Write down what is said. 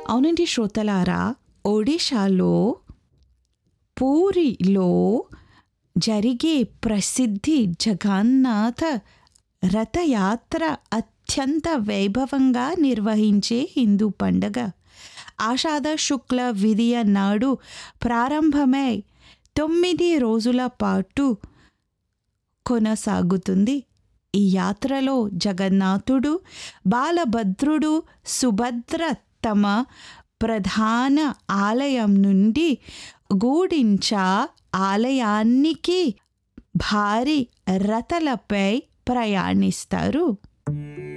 అవునండి శ్రోతలారా ఒడిశాలో పూరిలో జరిగే ప్రసిద్ధి జగన్నాథ రథయాత్ర అత్యంత వైభవంగా నిర్వహించే హిందూ పండగ ఆషాఢ శుక్ల విధియ నాడు ప్రారంభమై తొమ్మిది రోజుల పాటు కొనసాగుతుంది ఈ యాత్రలో జగన్నాథుడు బాలభద్రుడు సుభద్ర తమ ప్రధాన ఆలయం నుండి గూడించ ఆలయానికి భారీ రథలపై ప్రయాణిస్తారు